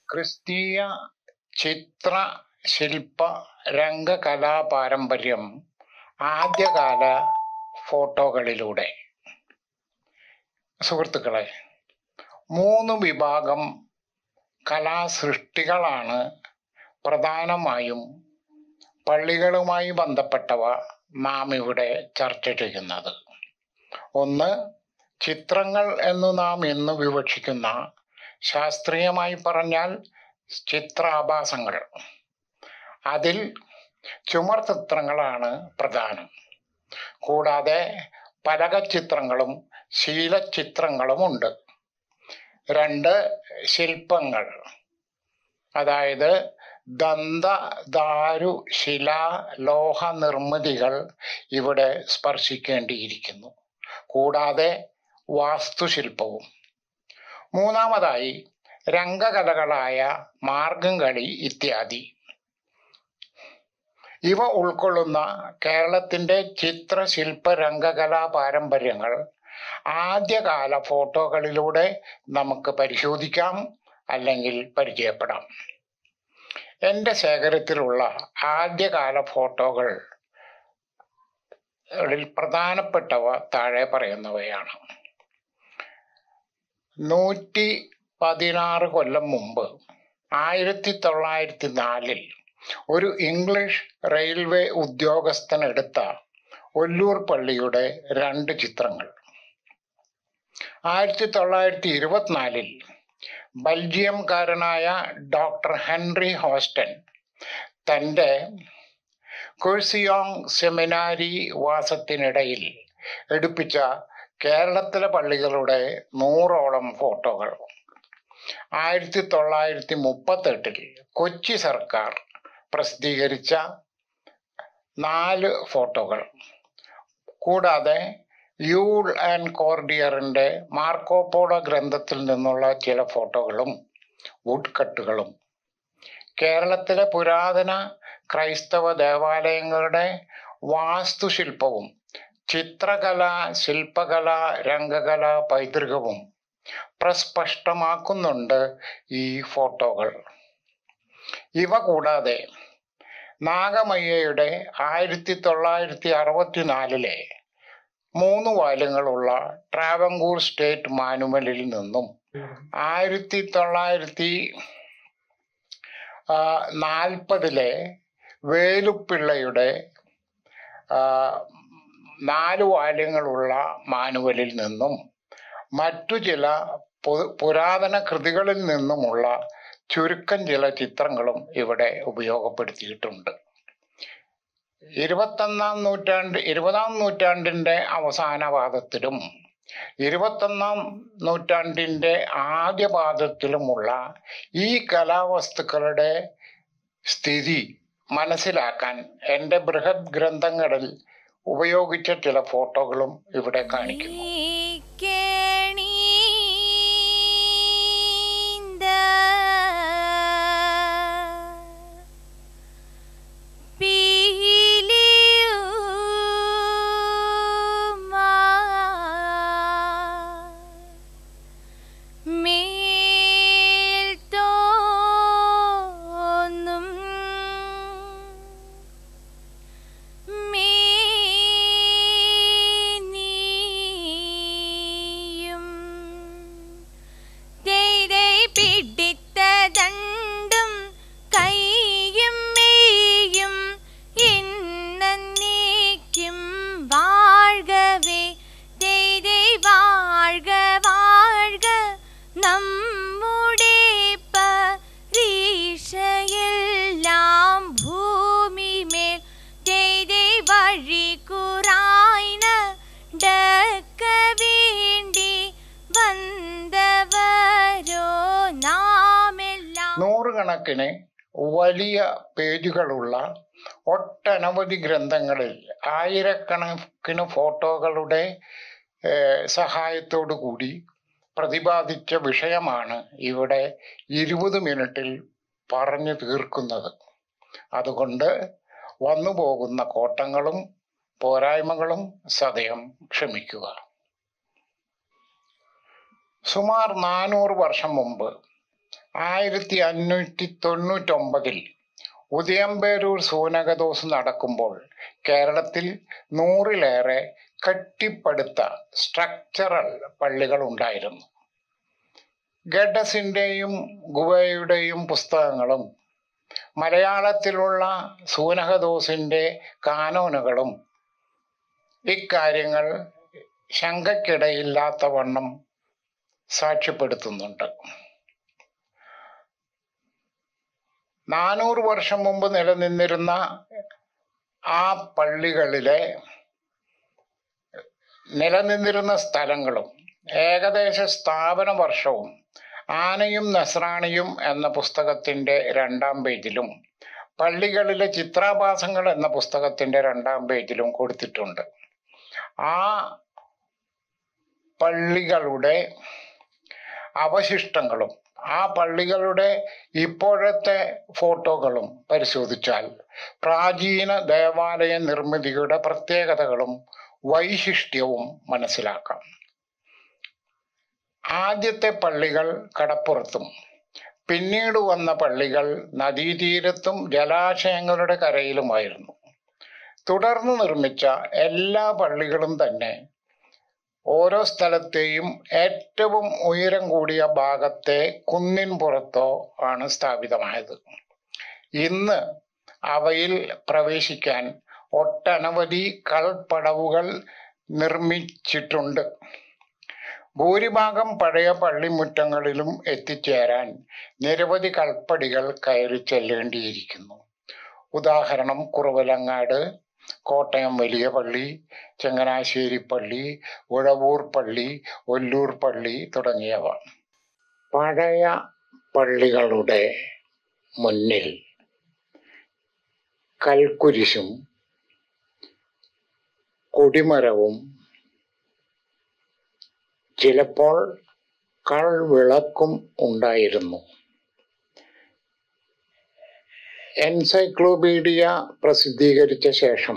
ക്രിസ്തീയ ചിത്ര ശില്പ രംഗകലാ പാരമ്പര്യം ആദ്യകാല ഫോട്ടോകളിലൂടെ സുഹൃത്തുക്കളെ മൂന്ന് വിഭാഗം കലാസൃഷ്ടികളാണ് പ്രധാനമായും പള്ളികളുമായി ബന്ധപ്പെട്ടവ നാം ഇവിടെ ചർച്ച ചെയ്യുന്നത് ഒന്ന് ചിത്രങ്ങൾ എന്ന് നാം ഇന്ന് വിവക്ഷിക്കുന്ന ശാസ്ത്രീയമായി പറഞ്ഞാൽ ചിത്രാഭാസങ്ങൾ അതിൽ ചുമർ ചിത്രങ്ങളാണ് പ്രധാനം കൂടാതെ പലകച്ചിത്രങ്ങളും ശീലച്ചിത്രങ്ങളുമുണ്ട് രണ്ട് ശില്പങ്ങൾ അതായത് ദന്ത ദാരു ശില ലോഹ നിർമ്മിതികൾ ഇവിടെ സ്പർശിക്കേണ്ടിയിരിക്കുന്നു കൂടാതെ വാസ്തുശില്പവും മൂന്നാമതായി രംഗകലകളായ മാർഗം കളി ഇത്യാദി ഇവ ഉൾക്കൊള്ളുന്ന കേരളത്തിൻ്റെ ചിത്രശില്പ രംഗകലാ പാരമ്പര്യങ്ങൾ ആദ്യകാല ഫോട്ടോകളിലൂടെ നമുക്ക് പരിശോധിക്കാം അല്ലെങ്കിൽ പരിചയപ്പെടാം എൻ്റെ ശേഖരത്തിലുള്ള ആദ്യകാല ഫോട്ടോകൾ ളിൽ പ്രധാനപ്പെട്ടവ താഴെ പറയുന്നവയാണ് നൂറ്റി പതിനാറ് കൊല്ലം മുമ്പ് ആയിരത്തി തൊള്ളായിരത്തി നാലിൽ ഒരു ഇംഗ്ലീഷ് റെയിൽവേ ഉദ്യോഗസ്ഥൻ എടുത്ത ഒല്ലൂർ പള്ളിയുടെ രണ്ട് ചിത്രങ്ങൾ ആയിരത്തി തൊള്ളായിരത്തി ഇരുപത്തിനാലിൽ ബൽജിയംകാരനായ ഡോക്ടർ ഹെൻറി ഹോസ്റ്റൻ തൻ്റെ കുഴ്സിയോങ് സെമിനാരി വാസത്തിനിടയിൽ എടുപ്പിച്ച കേരളത്തിലെ പള്ളികളുടെ നൂറോളം ഫോട്ടോകൾ ആയിരത്തി തൊള്ളായിരത്തി മുപ്പത്തെട്ടിൽ കൊച്ചി സർക്കാർ പ്രസിദ്ധീകരിച്ച നാല് ഫോട്ടോകൾ കൂടാതെ യൂൾ ആൻഡ് കോർഡിയറിൻ്റെ മാർക്കോപോള ഗ്രന്ഥത്തിൽ നിന്നുള്ള ചില ഫോട്ടോകളും വുഡ് കട്ടുകളും കേരളത്തിലെ പുരാതന ക്രൈസ്തവ ദേവാലയങ്ങളുടെ വാസ്തുശില്പവും ചിത്രകല ശില്പകല രംഗകല പൈതൃകവും പ്രസ്പഷ്ടമാക്കുന്നുണ്ട് ഈ ഫോട്ടോകൾ ഇവ കൂടാതെ നാഗമയ്യയുടെ ആയിരത്തി തൊള്ളായിരത്തി അറുപത്തിനാലിലെ മൂന്ന് വാല്യങ്ങളുള്ള ട്രാവങ്കൂർ സ്റ്റേറ്റ് മാനുവലിൽ നിന്നും ആയിരത്തി തൊള്ളായിരത്തി നാൽപ്പതിലെ വേലുപ്പിള്ളയുടെ ആ, നാല് വാല്യങ്ങളുള്ള മാനുവലിൽ നിന്നും മറ്റു ചില പു- പുരാതന കൃതികളിൽ നിന്നുമുള്ള ചുരുക്കം ചില ചിത്രങ്ങളും ഇവിടെ ഉപയോഗപ്പെടുത്തിയിട്ടുണ്ട് ഇരുപത്തൊന്നാം നൂറ്റാണ്ട് ഇരുപതാം നൂറ്റാണ്ടിൻ്റെ അവസാന പാദത്തിലും ഇരുപത്തൊന്നാം നൂറ്റാണ്ടിൻ്റെ ആദ്യ പാദത്തിലുമുള്ള ഈ കലാവസ്തുക്കളുടെ സ്ഥിതി മനസ്സിലാക്കാൻ എൻ്റെ ബൃഹത് ഗ്രന്ഥങ്ങളിൽ ഉപയോഗിച്ച ചില ഫോട്ടോകളും ഇവിടെ കാണിക്കുന്നു കേണീന്ത പീലിയുമാ മേൽ തോന്നും മേനിയും തേരെ പിടിത്ത ദണ്ടും കൈയും മെയ്യും എന്നേക്കും വാഴ്കവേ തേരെ വാഴ്ക വാഴ്ക നമ്മുടെ പരീക്ഷയെല്ലാം ഭൂമിമേൽ തേരെ വഴി കുറായിന ഡക്ക വേണ്ടി വന്നവരോ നാമെല്ലാം നൂറുകണക്കിന് വലിയ പേജുകളുള്ള ഒട്ടനവധി ഗ്രന്ഥങ്ങളിൽ ആയിരക്കണക്കിന് ഫോട്ടോകളുടെ ഏഹ്, സഹായത്തോടു കൂടി പ്രതിപാദിച്ച വിഷയമാണ് ഇവിടെ ഇരുപത് മിനിറ്റിൽ പറഞ്ഞു തീർക്കുന്നത് അതുകൊണ്ട് വന്നു പോകുന്ന കോട്ടങ്ങളും പോരായ്മകളും സദയം ക്ഷമിക്കുക സുമാർ നാനൂറ് വർഷം മുമ്പ് ആയിരത്തി അഞ്ഞൂറ്റി തൊണ്ണൂറ്റൊമ്പതിൽ ഉദയംപേരൂർ സൂനകദോസ് നടക്കുമ്പോൾ കേരളത്തിൽ നൂറിലേറെ കെട്ടിപ്പടുത്ത സ്ട്രക്ചറൽ പള്ളികൾ ഉണ്ടായിരുന്നു ഗഡസിന്റെയും ഗുവയുടെയും പുസ്തകങ്ങളും മലയാളത്തിലുള്ള സൂനഹദോസിന്റെ കാനോനുകളും ഇക്കാര്യങ്ങൾ ശങ്കയ്ക്കിടയില്ലാത്ത വണ്ണം സാക്ഷ്യപ്പെടുത്തുന്നുണ്ട് നാനൂറ് വർഷം മുമ്പ് നിലനിന്നിരുന്ന ആ പള്ളികളിലെ നിലനിന്നിരുന്ന സ്ഥലങ്ങളും ഏകദേശ സ്ഥാപന വർഷവും ആനയും നസ്രാണിയും എന്ന പുസ്തകത്തിന്റെ രണ്ടാം പേജിലും പള്ളികളിലെ ചിത്രാഭാസങ്ങൾ എന്ന പുസ്തകത്തിന്റെ രണ്ടാം പേജിലും കൊടുത്തിട്ടുണ്ട് ആ പള്ളികളുടെ അവശിഷ്ടങ്ങളും ആ പള്ളികളുടെ ഇപ്പോഴത്തെ ഫോട്ടോകളും പരിശോധിച്ചാൽ പ്രാചീന ദേവാലയ നിർമ്മിതിയുടെ പ്രത്യേകതകളും വൈശിഷ്ട്യവും മനസ്സിലാക്കാം ആദ്യത്തെ പള്ളികൾ കടപ്പുറത്തും പിന്നീട് വന്ന പള്ളികൾ നദീതീരത്തും ജലാശയങ്ങളുടെ കരയിലുമായിരുന്നു തുടർന്ന് നിർമ്മിച്ച എല്ലാ പള്ളികളും തന്നെ ഓരോ സ്ഥലത്തെയും ഏറ്റവും ഉയരം കൂടിയ ഭാഗത്തെ കുന്നിൻ പുറത്തോ ആണ് സ്ഥാപിതമായത് ഇന്ന് അവയിൽ പ്രവേശിക്കാൻ ഒട്ടനവധി കൽപ്പടവുകൾ നിർമ്മിച്ചിട്ടുണ്ട് ഭൂരിഭാഗം പഴയ പള്ളിമുറ്റങ്ങളിലും എത്തിച്ചേരാൻ നിരവധി കൽപ്പടികൾ കയറി ചെല്ലേണ്ടിയിരിക്കുന്നു ഉദാഹരണം കുറവലങ്ങാട് കോട്ടയം വലിയ പള്ളി ചങ്ങനാശ്ശേരി പള്ളി ഉഴവൂർ പള്ളി ഒല്ലൂർ പള്ളി തുടങ്ങിയവ പഴയ പള്ളികളുടെ മുന്നിൽ കൽക്കുരിശും കൊടിമരവും ചിലപ്പോൾ കൾവിളക്കും ഉണ്ടായിരുന്നു എൻസൈക്ലോപീഡിയ പ്രസിദ്ധീകരിച്ച ശേഷം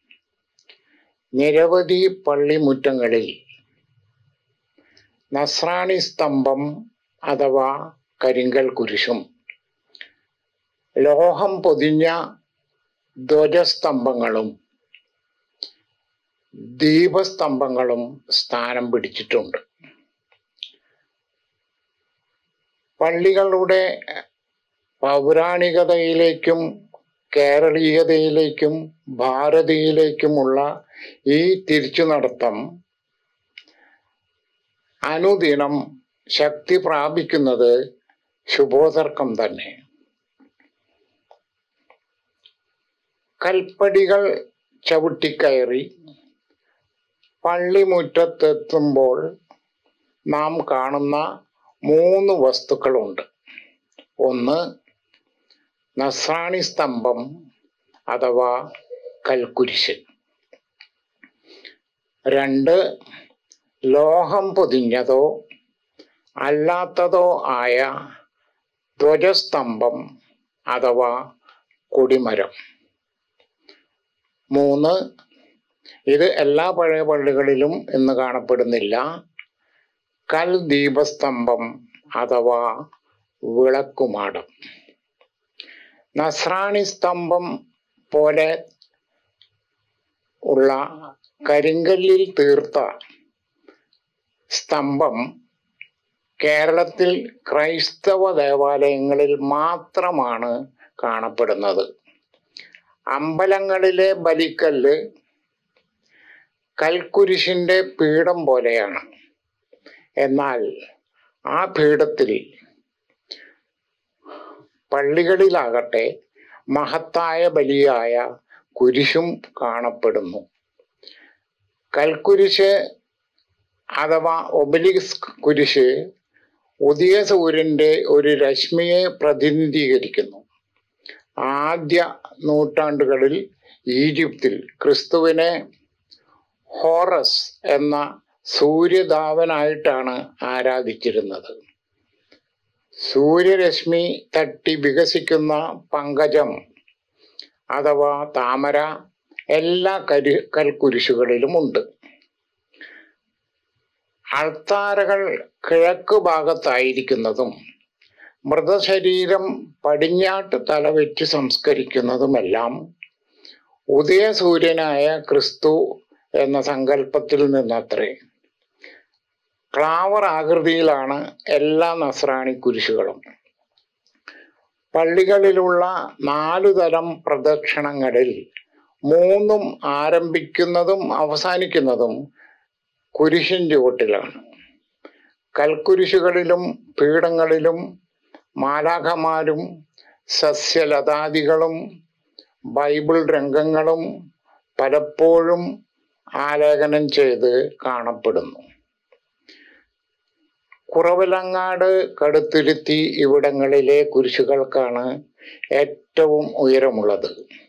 നിരവധി പള്ളിമുറ്റങ്ങളിൽ നസ്രാണി സ്തംഭം അഥവാ കരിങ്കൽ കുരിശും ലോഹം പൊതിഞ്ഞ ധ്വജസ്തംഭങ്ങളും ദീപസ്തംഭങ്ങളും സ്ഥാനം പിടിച്ചിട്ടുണ്ട് പള്ളികളുടെ പൗരാണികതയിലേക്കും കേരളീയതയിലേക്കും ഭാരതീയയിലേക്കുമുള്ള ഈ തിരിച്ചുനടത്തം അനുദിനം ശക്തി പ്രാപിക്കുന്നത് ശുഭോദർക്കം തന്നെ കൽപ്പടികൾ ചവിട്ടിക്കയറി പള്ളിമുറ്റത്തെത്തുമ്പോൾ നാം കാണുന്ന മൂന്ന് വസ്തുക്കളുണ്ട് ഒന്ന് നസ്രാണി സ്തംഭം അഥവാ കൽക്കുരിശ് രണ്ട് ലോഹം പൊതിഞ്ഞതോ അല്ലാത്തതോ ആയ ധ്വജസ്തംഭം അഥവാ കൊടിമരം മൂന്ന് ഇത് എല്ലാ പഴയ പള്ളികളിലും ഇന്ന് കാണപ്പെടുന്നില്ല കൽ ദീപസ്തംഭം അഥവാ വിളക്കുമാടം നസ്രാണി സ്തംഭം പോലെ ഉള്ള കരിങ്കല്ലിൽ തീർത്ത സ്തംഭം കേരളത്തിൽ ക്രൈസ്തവ ദേവാലയങ്ങളിൽ മാത്രമാണ് കാണപ്പെടുന്നത് അമ്പലങ്ങളിലെ ബലിക്കല്ല് കൽക്കുരിശിന്റെ പീഠം പോലെയാണ് എന്നാൽ ആ പീഠത്തിൽ പള്ളികളിലാകട്ടെ മഹത്തായ ബലിയായ കുരിശും കാണപ്പെടുന്നു കൽക്കുരിശ് അഥവാ ഒബലിക്സ് കുരിശ് ഉദയ സൂര്യന്റെ ഒരു രശ്മിയെ പ്രതിനിധീകരിക്കുന്നു ആദ്യ നൂറ്റാണ്ടുകളിൽ ഈജിപ്തിൽ ക്രിസ്തുവിനെ ഹോറസ് എന്ന സൂര്യധാവനായിട്ടാണ് ആരാധിച്ചിരുന്നത് സൂര്യരശ്മി തട്ടി വികസിക്കുന്ന പങ്കജം അഥവാ താമര എല്ലാ കരു കൽക്കുരിശുകളിലുമുണ്ട് അൾത്താരകൾ കിഴക്ക് ഭാഗത്തായിരിക്കുന്നതും മൃതശരീരം പടിഞ്ഞാട്ട് തലവെച്ച് സംസ്കരിക്കുന്നതുമെല്ലാം ഉദയസൂര്യനായ ക്രിസ്തു എന്ന സങ്കല്പത്തിൽ നിന്നത്രേ ക്ലാവർ ആകൃതിയിലാണ് എല്ലാ നസ്രാണി കുരിശുകളും പള്ളികളിലുള്ള നാലു തരം പ്രദക്ഷിണങ്ങളിൽ മൂന്നും ആരംഭിക്കുന്നതും അവസാനിക്കുന്നതും കുരിശിൻ ചുവട്ടിലാണ് കൽക്കുരിശുകളിലും പീഠങ്ങളിലും മാലാഖമാരും സസ്യലതാദികളും ബൈബിൾ രംഗങ്ങളും പലപ്പോഴും ആലേഖനം ചെയ്ത് കാണപ്പെടുന്നു കുറവിലങ്ങാട് കടുത്തുരുത്തി ഇവിടങ്ങളിലെ കുരിശുകൾക്കാണ് ഏറ്റവും ഉയരമുള്ളത്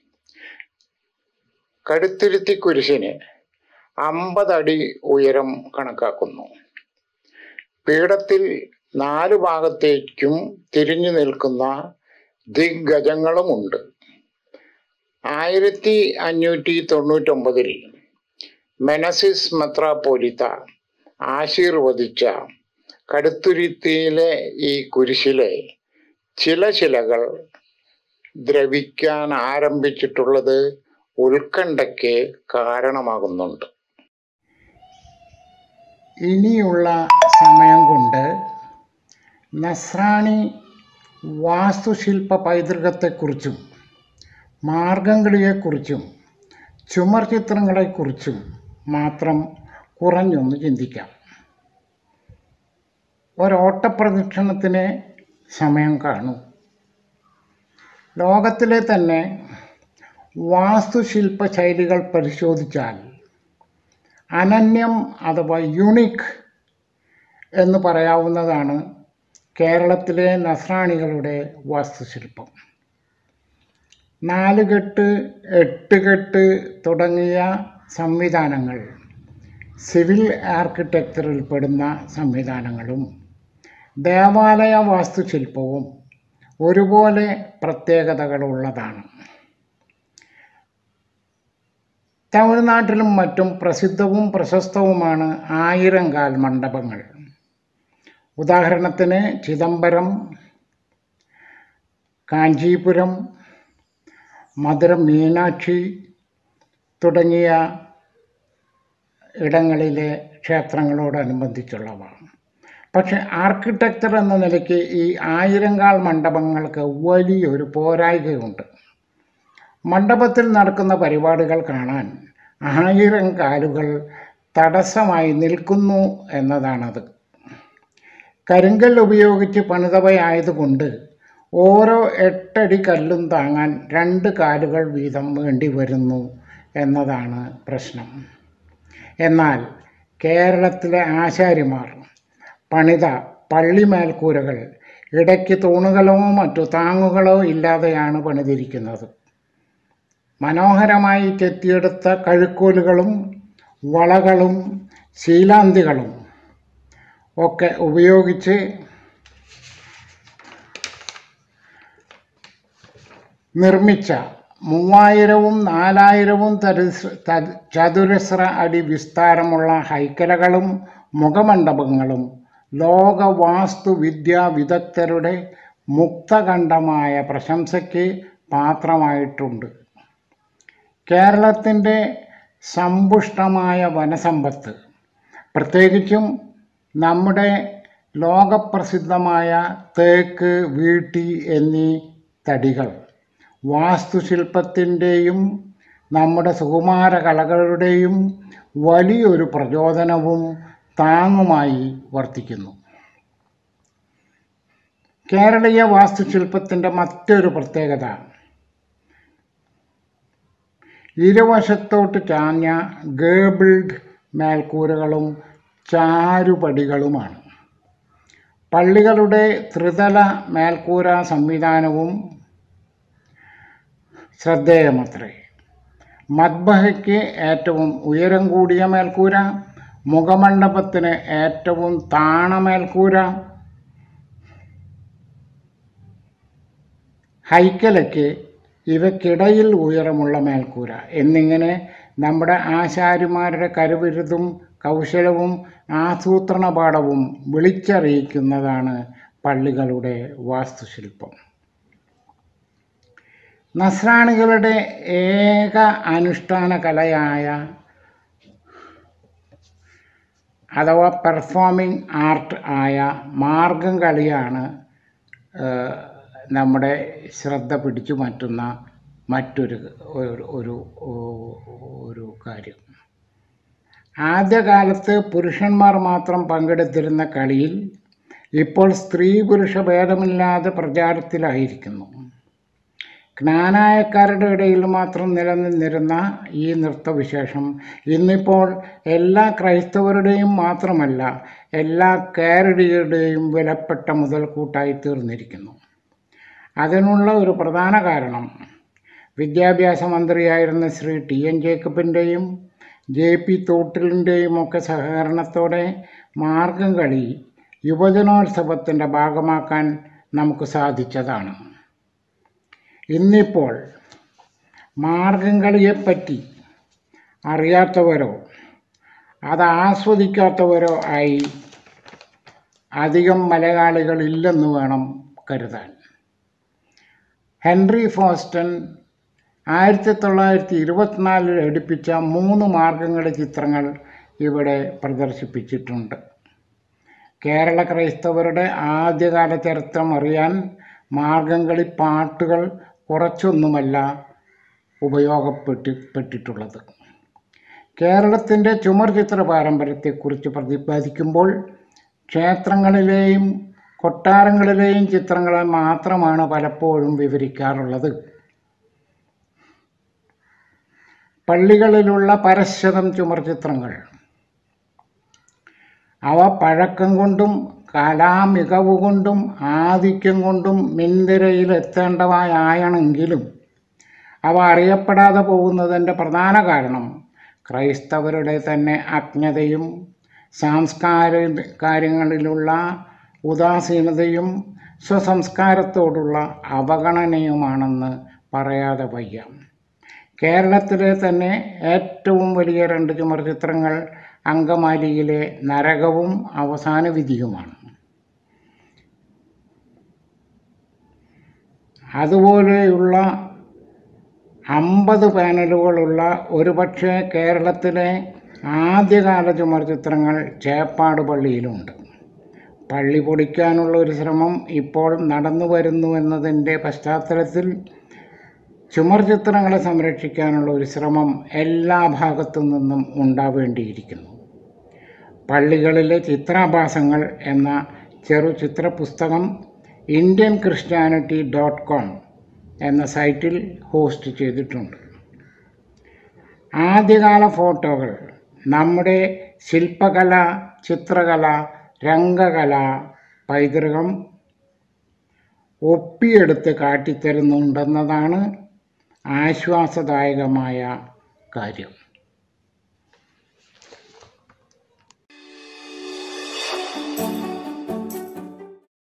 കടുത്തുരുത്തി കുരിശിന് അമ്പതടി ഉയരം കണക്കാക്കുന്നു പീഠത്തിൽ നാല് ഭാഗത്തേക്കും തിരിഞ്ഞു നിൽക്കുന്ന ദിഗ്ഗജങ്ങളുമുണ്ട് ആയിരത്തി അഞ്ഞൂറ്റി തൊണ്ണൂറ്റൊമ്പതിൽ മെനസിസ് മെത്രാപ്പോലിത്ത ആശീർവദിച്ച കടുത്തുരുത്തിയിലെ ഈ കുരിശിലെ ചില ശിലകൾ ദ്രവിക്കാൻ ആരംഭിച്ചിട്ടുള്ളത് ഉത്കണ്ഠയ്ക്ക് കാരണമാകുന്നുണ്ട് ഇനിയുള്ള സമയം കൊണ്ട് നസ്രാണി വാസ്തുശില്പ പൈതൃകത്തെക്കുറിച്ചും മാർഗംകളിയെക്കുറിച്ചും ചുമർ ചിത്രങ്ങളെക്കുറിച്ചും മാത്രം കുറഞ്ഞൊന്ന് ചിന്തിക്കാം ഒരോട്ടപ്രദക്ഷിണത്തിന് സമയം കാണും ലോകത്തിലെ തന്നെ വാസ്തുശില്പ ശൈലികൾ പരിശോധിച്ചാൽ അനന്യം അഥവാ യുണിക് എന്ന് പറയാവുന്നതാണ് കേരളത്തിലെ നസ്രാണികളുടെ വാസ്തുശില്പം നാലുകെട്ട് എട്ടുകെട്ട് തുടങ്ങിയ സംവിധാനങ്ങൾ സിവിൽ ആർക്കിടെക്ചറിൽ പെടുന്ന സംവിധാനങ്ങളും ദേവാലയ വാസ്തുശില്പവും ഒരുപോലെ പ്രത്യേകതകളുള്ളതാണ് തമിഴ്നാട്ടിലും മറ്റും പ്രസിദ്ധവും പ്രശസ്തവുമാണ് ആയിരങ്കാൽ മണ്ഡപങ്ങൾ ഉദാഹരണത്തിന് ചിദംബരം കാഞ്ചീപുരം മധുര മീനാക്ഷി തുടങ്ങിയ ഇടങ്ങളിലെ ക്ഷേത്രങ്ങളോടനുബന്ധിച്ചുള്ളവ പക്ഷെ ആർക്കിടെക്ചർ എന്ന നിലയ്ക്ക് ഈ ആയിരങ്കാൽ മണ്ഡപങ്ങൾക്ക് വലിയൊരു പോരായ്കയുണ്ട് മണ്ഡപത്തിൽ നടക്കുന്ന പരിപാടികൾ കാണാൻ ആയിരം കാലുകൾ തടസ്സമായി നിൽക്കുന്നു എന്നതാണത് കരിങ്കല്ല് ഉപയോഗിച്ച് പണിതവയായതുകൊണ്ട് ഓരോ എട്ടടി കല്ലും താങ്ങാൻ രണ്ട് കാലുകൾ വീതം വേണ്ടി വരുന്നു എന്നതാണ് പ്രശ്നം എന്നാൽ കേരളത്തിലെ ആശാരിമാർ പണിത പള്ളിമേൽക്കൂരകൾ ഇടയ്ക്ക് തൂണുകളോ മറ്റു താങ്ങുകളോ ഇല്ലാതെയാണ് പണിതിരിക്കുന്നത് മനോഹരമായി ചെത്തിയെടുത്ത കഴുക്കോലുകളും വളകളും ശീലാന്തികളും ഒക്കെ ഉപയോഗിച്ച് നിർമ്മിച്ച മൂവായിരവും നാലായിരവും തരിസ് ത- ചതുരശ്ര അടി വിസ്താരമുള്ള ഹൈക്കലകളും മുഖമണ്ഡപങ്ങളും ലോക വാസ്തുവിദ്യാ വിദഗ്ധരുടെ മുക്തകണ്ഠമായ പ്രശംസയ്ക്ക് പാത്രമായിട്ടുണ്ട് കേരളത്തിൻ്റെ സമ്പുഷ്ടമായ വനസമ്പത്ത് പ്രത്യേകിച്ചും നമ്മുടെ ലോകപ്രസിദ്ധമായ തേക്ക് വീട്ടി എന്നീ തടികൾ വാസ്തുശില്പത്തിൻ്റെയും നമ്മുടെ സുകുമാര കലകളുടെയും വലിയൊരു പ്രചോദനവും താങ്ങുമായി വർത്തിക്കുന്നു കേരളീയ വാസ്തുശില്പത്തിൻ്റെ മറ്റൊരു പ്രത്യേകത ഇരുവശത്തോട്ട് ചാഞ്ഞ ഗേബിൾഡ് മേൽക്കൂരകളും ചാരുപടികളുമാണ് പള്ളികളുടെ ത്രിതല മേൽക്കൂര സംവിധാനവും ശ്രദ്ധേയമത്രേ മദ്ബഹയ്ക്ക് ഏറ്റവും ഉയരം കൂടിയ മേൽക്കൂര മുഖമണ്ഡപത്തിന് ഏറ്റവും താണ മേൽക്കൂര ഹൈക്കലയ്ക്ക് ഇവയ്ക്കിടയിൽ ഉയരമുള്ള മേൽക്കൂര എന്നിങ്ങനെ നമ്മുടെ ആശാരിമാരുടെ കരുവിരുതും കൗശലവും ആസൂത്രണപാഠവും വിളിച്ചറിയിക്കുന്നതാണ് പള്ളികളുടെ വാസ്തുശില്പം നസ്രാണികളുടെ ഏക അനുഷ്ഠാന കലയായ അഥവാ പെർഫോമിംഗ് ആർട്ട് ആയ മാർഗം കളിയാണ് ഏഹ്, നമ്മുടെ ശ്രദ്ധ പിടിച്ചു മാറ്റുന്ന മറ്റൊരു ഒരു- ഒരു ഒരു കാര്യം ആദ്യകാലത്ത് പുരുഷന്മാർ മാത്രം പങ്കെടുത്തിരുന്ന കളിയിൽ ഇപ്പോൾ സ്ത്രീ പുരുഷ ഭേദമില്ലാതെ പ്രചാരത്തിലായിരിക്കുന്നു ജ്ഞാനായക്കാരുടെ ഇടയിൽ മാത്രം നിലനിന്നിരുന്ന ഈ നൃത്തവിശേഷം ഇന്നിപ്പോൾ എല്ലാ ക്രൈസ്തവരുടെയും മാത്രമല്ല എല്ലാ കാരടികളുടെയും വിലപ്പെട്ട മുതൽക്കൂട്ടായി തീർന്നിരിക്കുന്നു അതിനുള്ള ഒരു പ്രധാന കാരണം വിദ്യാഭ്യാസ മന്ത്രിയായിരുന്ന ശ്രീ ടി എൻ ജേക്കബിൻ്റെയും ജെ പി തോട്ടിലിൻ്റെയും ഒക്കെ സഹകരണത്തോടെ മാർഗം കളി യുവജനോത്സവത്തിൻ്റെ ഭാഗമാക്കാൻ നമുക്ക് സാധിച്ചതാണ് ഇന്നിപ്പോൾ മാർഗം കളിയെപ്പറ്റി അറിയാത്തവരോ അത് ആസ്വദിക്കാത്തവരോ ആയി അധികം മലയാളികളില്ലെന്ന് വേണം കരുതാൻ ഹെൻറി ഫോസ്റ്റൺ ആയിരത്തി തൊള്ളായിരത്തി ഇരുപത്തിനാലിൽ എടുപ്പിച്ച മൂന്ന് മാർഗംകളി ചിത്രങ്ങൾ ഇവിടെ പ്രദർശിപ്പിച്ചിട്ടുണ്ട് കേരള ക്രൈസ്തവരുടെ ആദ്യകാല ചരിത്രം അറിയാൻ മാർഗംകളി പാട്ടുകൾ കുറച്ചൊന്നുമല്ല ഉപയോഗപ്പെട്ടി പെട്ടിട്ടുള്ളത് കേരളത്തിൻ്റെ ചുമർ ചിത്ര പാരമ്പര്യത്തെക്കുറിച്ച് പ്രതിപാദിക്കുമ്പോൾ ക്ഷേത്രങ്ങളിലെയും കൊട്ടാരങ്ങളിലെയും ചിത്രങ്ങളെ മാത്രമാണ് പലപ്പോഴും വിവരിക്കാറുള്ളത് പള്ളികളിലുള്ള പരശ്വതം ചുമർ ചിത്രങ്ങൾ അവ പഴക്കം കൊണ്ടും കലാമികവ് കൊണ്ടും ആധിക്യം കൊണ്ടും മിന്തിരയിലെത്തേണ്ടവയാണെങ്കിലും അവ അറിയപ്പെടാതെ പോകുന്നതിൻ്റെ പ്രധാന കാരണം ക്രൈസ്തവരുടെ തന്നെ അജ്ഞതയും സാംസ്കാര കാര്യങ്ങളിലുള്ള ഉദാസീനതയും സ്വസംസ്കാരത്തോടുള്ള അവഗണനയുമാണെന്ന് പറയാതെ വയ്യ കേരളത്തിലെ തന്നെ ഏറ്റവും വലിയ രണ്ട് ചുമർ ചിത്രങ്ങൾ അങ്കമാലിയിലെ നരകവും അവസാന വിധിയുമാണ് അതുപോലെയുള്ള അമ്പത് പാനലുകളുള്ള ഒരുപക്ഷെ കേരളത്തിലെ ആദ്യകാല ചുമർ ചിത്രങ്ങൾ ചേപ്പാട് പള്ളിയിലുണ്ട് പള്ളി പൊളിക്കാനുള്ള ഒരു ശ്രമം ഇപ്പോൾ നടന്നു വരുന്നു എന്നതിൻ്റെ പശ്ചാത്തലത്തിൽ ചുമർ ചിത്രങ്ങളെ സംരക്ഷിക്കാനുള്ള ഒരു ശ്രമം എല്ലാ ഭാഗത്തു നിന്നും ഉണ്ടാവേണ്ടിയിരിക്കുന്നു പള്ളികളിലെ ചിത്രാഭാസങ്ങൾ എന്ന ചെറു ചിത്ര പുസ്തകം ഇന്ത്യൻ ക്രിസ്ത്യാനിറ്റി ഡോട്ട് കോം എന്ന സൈറ്റിൽ ഹോസ്റ്റ് ചെയ്തിട്ടുണ്ട് ആദ്യകാല ഫോട്ടോകൾ നമ്മുടെ ശില്പകല ചിത്രകല രംഗകല പൈതൃകം ഒപ്പിയെടുത്ത് കാട്ടിത്തരുന്നുണ്ടെന്നതാണ് ആശ്വാസദായകമായ കാര്യം